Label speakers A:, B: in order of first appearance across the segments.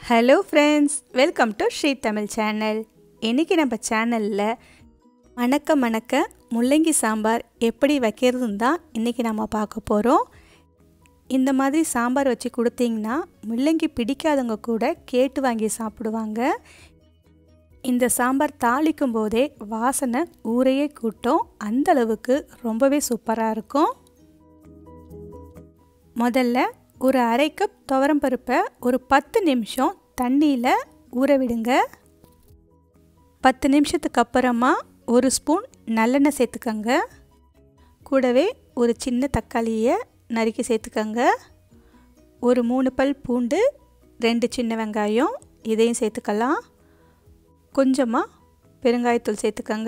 A: hello friends welcome to Sri Tamil channel இன்றைக்கி நம்ம சேனலில் மணக்க மணக்க முள்ளங்கி சாம்பார் எப்படி வைக்கிறதுன்னு தான் இன்றைக்கி நம்ம பார்க்க போகிறோம் இந்த மாதிரி சாம்பார் வச்சு கொடுத்தீங்கன்னா முள்ளங்கி பிடிக்காதவங்க கூட கேட்டு வாங்கி சாப்பிடுவாங்க இந்த சாம்பார் தாளிக்கும் போதே வாசனை ஊரையே கூட்டும் அந்த அளவுக்கு ரொம்பவே சூப்பராக இருக்கும் முதல்ல ஒரு அரை கப் துவரம்பருப்பை ஒரு பத்து நிமிஷம் தண்ணியில் ஊற விடுங்க பத்து நிமிஷத்துக்கு அப்புறமா ஒரு ஸ்பூன் நல்லெண்ணெய் சேர்த்துக்கோங்க கூடவே ஒரு சின்ன தக்காளியை நறுக்கி சேர்த்துக்கோங்க ஒரு மூணு பல் பூண்டு ரெண்டு சின்ன வெங்காயம் இதையும் சேர்த்துக்கலாம் கொஞ்சமாக பெருங்காயத்தூள் சேர்த்துக்கோங்க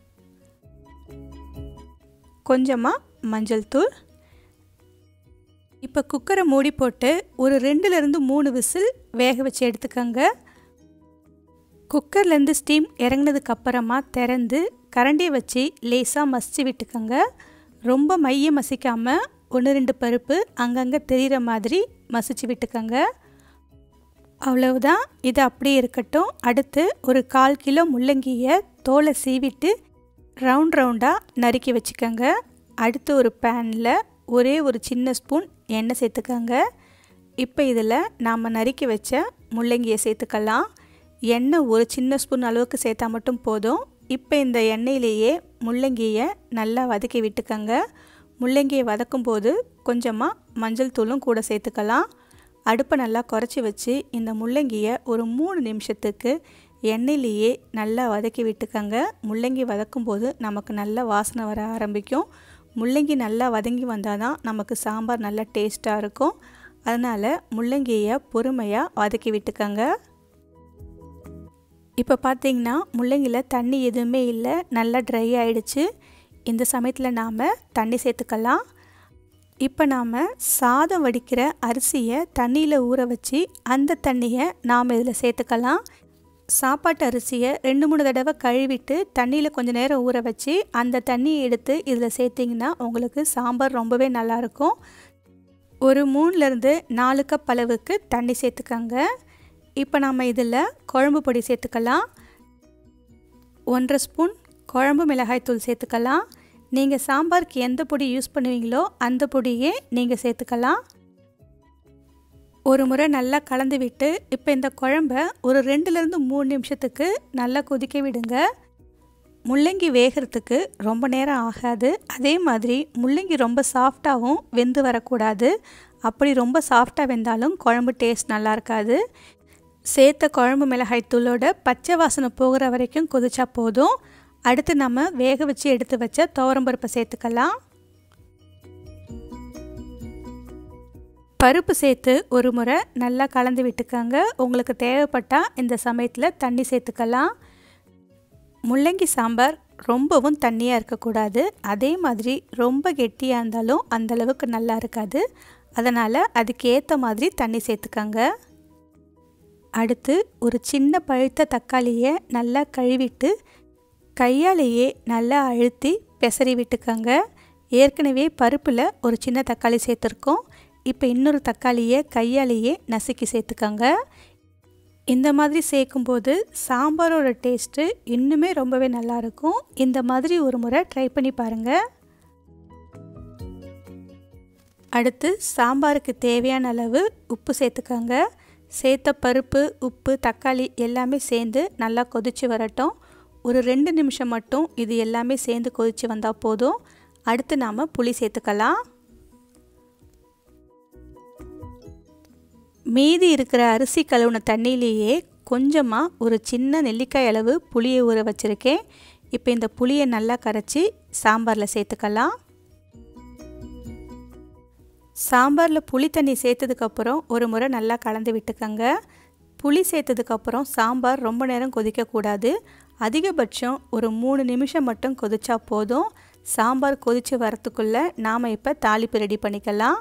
A: கொஞ்சமாக மஞ்சள் தூள் இப்போ குக்கரை மூடி போட்டு ஒரு ரெண்டுலேருந்து மூணு விசில் வேக வச்சு எடுத்துக்கோங்க குக்கர்லேருந்து ஸ்டீம் இறங்கினதுக்கு அப்புறமா திறந்து கரண்டியை வச்சு லேசாக மசிச்சு விட்டுக்கோங்க ரொம்ப மைய மசிக்காமல் ஒன்று ரெண்டு பருப்பு அங்கங்கே தெரிகிற மாதிரி மசிச்சு விட்டுக்கோங்க அவ்வளவுதான் இது அப்படியே இருக்கட்டும் அடுத்து ஒரு கால் கிலோ முள்ளங்கியை தோலை சீவிட்டு ரவுண்ட் ரவுண்டாக நறுக்கி வச்சுக்கோங்க அடுத்து ஒரு பேனில் ஒரே ஒரு சின்ன ஸ்பூன் எண்ணெய் சேர்த்துக்கோங்க இப்போ இதில் நாம் நறுக்கி வச்ச முள்ளங்கியை சேர்த்துக்கலாம் எண்ணெய் ஒரு சின்ன ஸ்பூன் அளவுக்கு சேர்த்தா மட்டும் போதும் இப்போ இந்த எண்ணெயிலேயே முள்ளங்கியை நல்லா வதக்கி விட்டுக்கோங்க முள்ளங்கியை வதக்கும் போது கொஞ்சமாக மஞ்சள் தூளும் கூட சேர்த்துக்கலாம் அடுப்பை நல்லா குறைச்சி வச்சு இந்த முள்ளங்கியை ஒரு மூணு நிமிஷத்துக்கு எண்ணெயிலேயே நல்லா வதக்கி விட்டுக்கோங்க முள்ளங்கி வதக்கும் போது நமக்கு நல்ல வாசனை வர ஆரம்பிக்கும் முள்ளங்கி நல்லா வதங்கி வந்தால் தான் நமக்கு சாம்பார் நல்லா டேஸ்ட்டாக இருக்கும் அதனால் முள்ளங்கியை பொறுமையாக வதக்கி விட்டுக்கோங்க இப்போ பார்த்தீங்கன்னா முள்ளங்கியில் தண்ணி எதுவுமே இல்லை நல்லா ட்ரை ஆகிடுச்சு இந்த சமயத்தில் நாம் தண்ணி சேர்த்துக்கலாம் இப்போ நாம் சாதம் வடிக்கிற அரிசியை தண்ணியில் ஊற வச்சு அந்த தண்ணியை நாம் இதில் சேர்த்துக்கலாம் சாப்பாட்டு அரிசியை ரெண்டு மூணு தடவை கழுவிட்டு தண்ணியில் கொஞ்சம் நேரம் ஊற வச்சு அந்த தண்ணியை எடுத்து இதில் சேர்த்திங்கன்னா உங்களுக்கு சாம்பார் ரொம்பவே நல்லாயிருக்கும் ஒரு மூணுலேருந்து நாலு கப் அளவுக்கு தண்ணி சேர்த்துக்கோங்க இப்போ நாம் இதில் குழம்பு பொடி சேர்த்துக்கலாம் ஒன்றரை ஸ்பூன் குழம்பு மிளகாய்த்தூள் சேர்த்துக்கலாம் நீங்கள் சாம்பாருக்கு எந்த பொடி யூஸ் பண்ணுவீங்களோ அந்த பொடியே நீங்கள் சேர்த்துக்கலாம் ஒரு முறை நல்லா கலந்து விட்டு இப்போ இந்த குழம்ப ஒரு ரெண்டுலேருந்து மூணு நிமிஷத்துக்கு நல்லா கொதிக்க விடுங்க முள்ளங்கி வேகிறதுக்கு ரொம்ப நேரம் ஆகாது அதே மாதிரி முள்ளங்கி ரொம்ப சாஃப்டாகவும் வெந்து வரக்கூடாது அப்படி ரொம்ப சாஃப்டாக வெந்தாலும் குழம்பு டேஸ்ட் நல்லா இருக்காது சேர்த்த குழம்பு மிளகாய் தூளோட பச்சை வாசனை போகிற வரைக்கும் கொதிச்சா போதும் அடுத்து நம்ம வேக வச்சு எடுத்து வச்ச துவரம்பருப்பை சேர்த்துக்கலாம் பருப்பு சேர்த்து ஒரு முறை நல்லா கலந்து விட்டுக்கோங்க உங்களுக்கு தேவைப்பட்டால் இந்த சமயத்தில் தண்ணி சேர்த்துக்கலாம் முள்ளங்கி சாம்பார் ரொம்பவும் தண்ணியாக இருக்கக்கூடாது அதே மாதிரி ரொம்ப கெட்டியாக இருந்தாலும் அந்தளவுக்கு நல்லா இருக்காது அதனால் அதுக்கு ஏற்ற மாதிரி தண்ணி சேர்த்துக்கோங்க அடுத்து ஒரு சின்ன பழுத்த தக்காளியை நல்லா கழுவிட்டு கையாலேயே நல்லா அழுத்தி பெசரி விட்டுக்கோங்க ஏற்கனவே பருப்பில் ஒரு சின்ன தக்காளி சேர்த்துருக்கோம் இப்போ இன்னொரு தக்காளியை கையாலேயே நசுக்கி சேர்த்துக்கோங்க இந்த மாதிரி சேர்க்கும்போது சாம்பாரோட டேஸ்ட்டு இன்னுமே ரொம்பவே நல்லாயிருக்கும் இந்த மாதிரி ஒரு முறை ட்ரை பண்ணி பாருங்கள் அடுத்து சாம்பாருக்கு தேவையான அளவு உப்பு சேர்த்துக்கோங்க சேர்த்த பருப்பு உப்பு தக்காளி எல்லாமே சேர்ந்து நல்லா கொதித்து வரட்டும் ஒரு ரெண்டு நிமிஷம் மட்டும் இது எல்லாமே சேர்ந்து கொதித்து வந்தால் போதும் அடுத்து நாம் புளி சேர்த்துக்கலாம் மீதி இருக்கிற அரிசி கழுவுன தண்ணியிலேயே கொஞ்சமாக ஒரு சின்ன நெல்லிக்காய் அளவு புளியை ஊற வச்சுருக்கேன் இப்போ இந்த புளியை நல்லா கரைச்சி சாம்பாரில் சேர்த்துக்கலாம் சாம்பாரில் புளி தண்ணி சேர்த்ததுக்கப்புறம் ஒரு முறை நல்லா கலந்து விட்டுக்கோங்க புளி சேர்த்ததுக்கப்புறம் சாம்பார் ரொம்ப நேரம் கொதிக்கக்கூடாது அதிகபட்சம் ஒரு மூணு நிமிஷம் மட்டும் கொதிச்சா போதும் சாம்பார் கொதித்து வரத்துக்குள்ளே நாம் இப்போ தாளிப்பு ரெடி பண்ணிக்கலாம்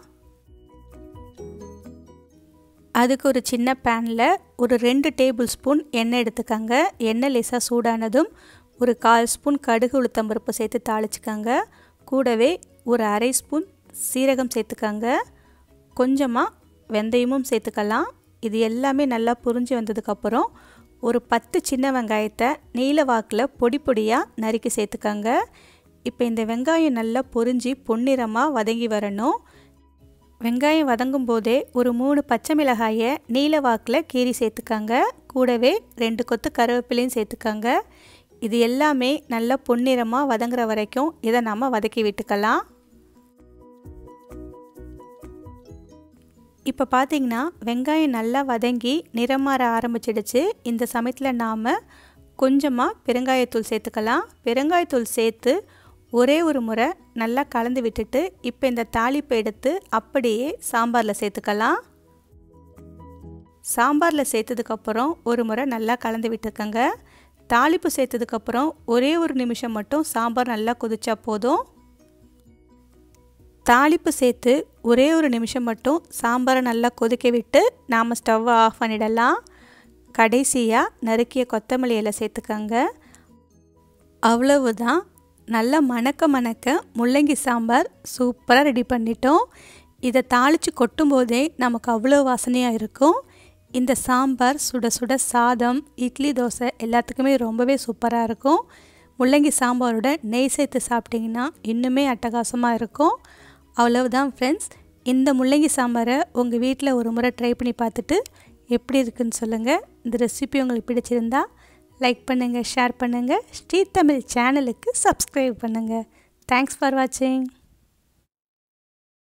A: அதுக்கு ஒரு சின்ன பேனில் ஒரு ரெண்டு டேபிள் ஸ்பூன் எண்ணெய் எடுத்துக்கோங்க எண்ணெய் லேசாக சூடானதும் ஒரு கால் ஸ்பூன் கடுகு உளுத்தம்பருப்பு சேர்த்து தாளிச்சுக்கோங்க கூடவே ஒரு அரை ஸ்பூன் சீரகம் சேர்த்துக்கோங்க கொஞ்சமாக வெந்தயமும் சேர்த்துக்கலாம் இது எல்லாமே நல்லா புரிஞ்சு வந்ததுக்கப்புறம் ஒரு பத்து சின்ன வெங்காயத்தை நீல வாக்கில் பொடி பொடியாக நறுக்கி சேர்த்துக்கோங்க இப்போ இந்த வெங்காயம் நல்லா பொரிஞ்சு பொன்னிறமாக வதங்கி வரணும் வெங்காயம் வதங்கும் போதே ஒரு மூணு பச்சை மிளகாயை நீல வாக்கில் கீரி சேர்த்துக்கோங்க கூடவே ரெண்டு கொத்து கருவேப்பிலையும் சேர்த்துக்கோங்க இது எல்லாமே நல்லா பொன்னிறமாக வதங்குற வரைக்கும் இதை நம்ம வதக்கி விட்டுக்கலாம் இப்போ பார்த்தீங்கன்னா வெங்காயம் நல்லா வதங்கி நிறம் மாற ஆரம்பிச்சிடுச்சு இந்த சமயத்தில் நாம் கொஞ்சமாக பெருங்காயத்தூள் சேர்த்துக்கலாம் பெருங்காயத்தூள் சேர்த்து ஒரே ஒரு முறை நல்லா கலந்து விட்டுட்டு இப்போ இந்த தாளிப்பை எடுத்து அப்படியே சாம்பாரில் சேர்த்துக்கலாம் சாம்பாரில் சேர்த்ததுக்கப்புறம் ஒரு முறை நல்லா கலந்து விட்டுக்கோங்க தாளிப்பு சேர்த்ததுக்கப்புறம் ஒரே ஒரு நிமிஷம் மட்டும் சாம்பார் நல்லா கொதிச்சா போதும் தாளிப்பு சேர்த்து ஒரே ஒரு நிமிஷம் மட்டும் சாம்பாரை நல்லா கொதிக்க விட்டு நாம் ஸ்டவ்வை ஆஃப் பண்ணிடலாம் கடைசியாக நறுக்கிய கொத்தமல்லி இலை சேர்த்துக்கோங்க அவ்வளவுதான் நல்லா மணக்க மணக்க முள்ளங்கி சாம்பார் சூப்பராக ரெடி பண்ணிட்டோம் இதை தாளித்து கொட்டும் போதே நமக்கு அவ்வளோ வாசனையாக இருக்கும் இந்த சாம்பார் சுட சுட சாதம் இட்லி தோசை எல்லாத்துக்குமே ரொம்பவே சூப்பராக இருக்கும் முள்ளங்கி சாம்பாரோட நெய் சேர்த்து சாப்பிட்டிங்கன்னா இன்னுமே அட்டகாசமாக இருக்கும் அவ்வளவுதான் ஃப்ரெண்ட்ஸ் இந்த முள்ளங்கி சாம்பாரை உங்கள் வீட்டில் ஒரு முறை ட்ரை பண்ணி பார்த்துட்டு எப்படி இருக்குன்னு சொல்லுங்கள் இந்த ரெசிபி உங்களுக்கு பிடிச்சிருந்தா லைக் பண்ணுங்கள் ஷேர் பண்ணுங்கள் ஸ்ரீ தமிழ் சேனலுக்கு சப்ஸ்கிரைப் பண்ணுங்கள் தேங்க்ஸ் ஃபார் வாட்சிங்